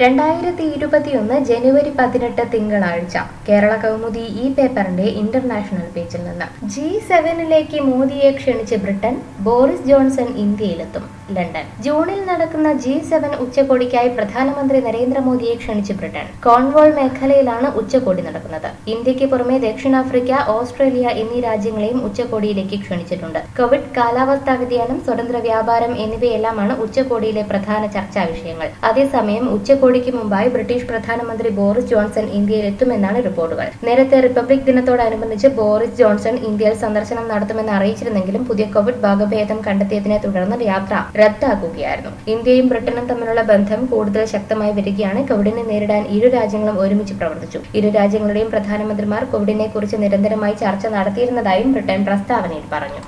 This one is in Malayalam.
രണ്ടായിരത്തി ഇരുപത്തിയൊന്ന് ജനുവരി പതിനെട്ട് തിങ്കളാഴ്ച കേരള കൗമുദി ഈ പേപ്പറിന്റെ ഇന്റർനാഷണൽ പേജിൽ നിന്ന് ജി സെവനിലേക്ക് മോദിയെ ക്ഷണിച്ച് ബ്രിട്ടൻ ബോറിസ് ജോൺസൺ ഇന്ത്യയിലെത്തും ലണ്ടൻ ജൂണിൽ നടക്കുന്ന ജി സെവൻ ഉച്ചകോടിക്കായി പ്രധാനമന്ത്രി നരേന്ദ്രമോദിയെ ക്ഷണിച്ച് ബ്രിട്ടൻ കോൺവോൾ മേഖലയിലാണ് ഉച്ചകോടി നടക്കുന്നത് ഇന്ത്യക്ക് പുറമെ ദക്ഷിണാഫ്രിക്ക ഓസ്ട്രേലിയ എന്നീ രാജ്യങ്ങളെയും ഉച്ചകോടിയിലേക്ക് ക്ഷണിച്ചിട്ടുണ്ട് കോവിഡ് കാലാവസ്ഥാ വ്യതിയാനം സ്വതന്ത്ര വ്യാപാരം എന്നിവയെല്ലാമാണ് ഉച്ചകോടിയിലെ പ്രധാന ചർച്ചാ വിഷയങ്ങൾ അതേസമയം ഉച്ചകോടിക്ക് മുമ്പായി ബ്രിട്ടീഷ് പ്രധാനമന്ത്രി ബോറിസ് ജോൺസൺ ഇന്ത്യയിൽ എത്തുമെന്നാണ് റിപ്പോർട്ടുകൾ നേരത്തെ റിപ്പബ്ലിക് ദിനത്തോടനുബന്ധിച്ച് ബോറിസ് ജോൺസൺ ഇന്ത്യയിൽ സന്ദർശനം നടത്തുമെന്ന് അറിയിച്ചിരുന്നെങ്കിലും പുതിയ കോവിഡ് വകഭേദം കണ്ടെത്തിയതിനെ തുടർന്ന് യാത്ര റദ്ദാക്കുകയായിരുന്നു ഇന്ത്യയും ബ്രിട്ടനും തമ്മിലുള്ള ബന്ധം കൂടുതൽ ശക്തമായി വരികയാണ് കോവിഡിനെ നേരിടാൻ ഇരു രാജ്യങ്ങളും ഒരുമിച്ച് പ്രവർത്തിച്ചു ഇരു രാജ്യങ്ങളുടെയും പ്രധാനമന്ത്രിമാർ കോവിഡിനെ കുറിച്ച് നിരന്തരമായി ചർച്ച നടത്തിയിരുന്നതായും ബ്രിട്ടൻ പ്രസ്താവനയിൽ പറഞ്ഞു